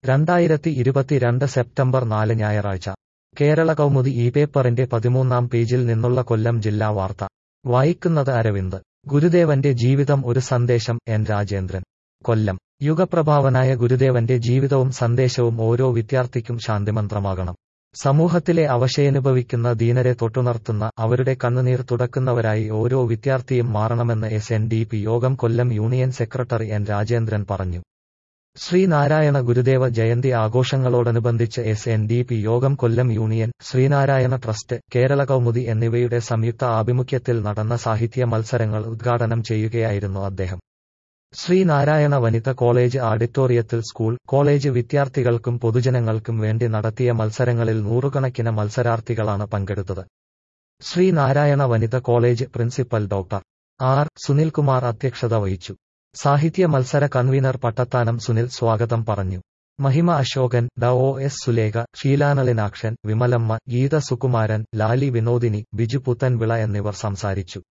രണ്ടായിരത്തി ഇരുപത്തിരണ്ട് സെപ്റ്റംബർ നാല് ഞായറാഴ്ച കേരള കൗമുദി ഈ പേപ്പറിന്റെ പതിമൂന്നാം പേജിൽ നിന്നുള്ള കൊല്ലം ജില്ലാ വാർത്ത വായിക്കുന്നത് അരവിന്ദ് ഗുരുദേവന്റെ ജീവിതം ഒരു സന്ദേശം എൻ രാജേന്ദ്രൻ കൊല്ലം യുഗപ്രഭാവനായ ഗുരുദേവന്റെ ജീവിതവും സന്ദേശവും ഓരോ വിദ്യാർത്ഥിക്കും ശാന്തിമന്ത്രമാകണം സമൂഹത്തിലെ അവശയനുഭവിക്കുന്ന ദീനരെ തൊട്ടുണർത്തുന്ന അവരുടെ കണ്ണുനീർ തുടക്കുന്നവരായി ഓരോ വിദ്യാർത്ഥിയും മാറണമെന്ന് എസ് എൻ ഡി പി യോഗം Kollam union secretary N Rajendran പറഞ്ഞു ശ്രീനാരായണ ഗുരുദേവ ജയന്തി ആഘോഷങ്ങളോടനുബന്ധിച്ച് എസ് എൻ ഡി പി യോഗം കൊല്ലം യൂണിയൻ ശ്രീനാരായണ ട്രസ്റ്റ് കേരള കൗമുദി എന്നിവയുടെ സംയുക്ത ആഭിമുഖ്യത്തിൽ നടന്ന സാഹിത്യ മത്സരങ്ങൾ ഉദ്ഘാടനം ചെയ്യുകയായിരുന്നു അദ്ദേഹം ശ്രീനാരായണ വനിത കോളേജ് ആഡിറ്റോറിയത്തിൽ സ്കൂൾ കോളേജ് വിദ്യാർത്ഥികൾക്കും പൊതുജനങ്ങൾക്കും വേണ്ടി നടത്തിയ മത്സരങ്ങളിൽ നൂറുകണക്കിന് മത്സരാർത്ഥികളാണ് പങ്കെടുത്തത് Sreenarayana Vanitha college principal doctor R Sunilkumar അധ്യക്ഷത വഹിച്ചു സാഹിത്യ മത്സര കൺവീനർ പട്ടത്താനം സുനിൽ സ്വാഗതം പറഞ്ഞു മഹിമ അശോകൻ ഡ ഒ എസ് സുലേഖ ഷീലാനളിനാക്ഷൻ വിമലമ്മ ഗീത സുകുമാരൻ ലാലി വിനോദിനി ബിജു പുത്തൻവിള എന്നിവർ സംസാരിച്ചു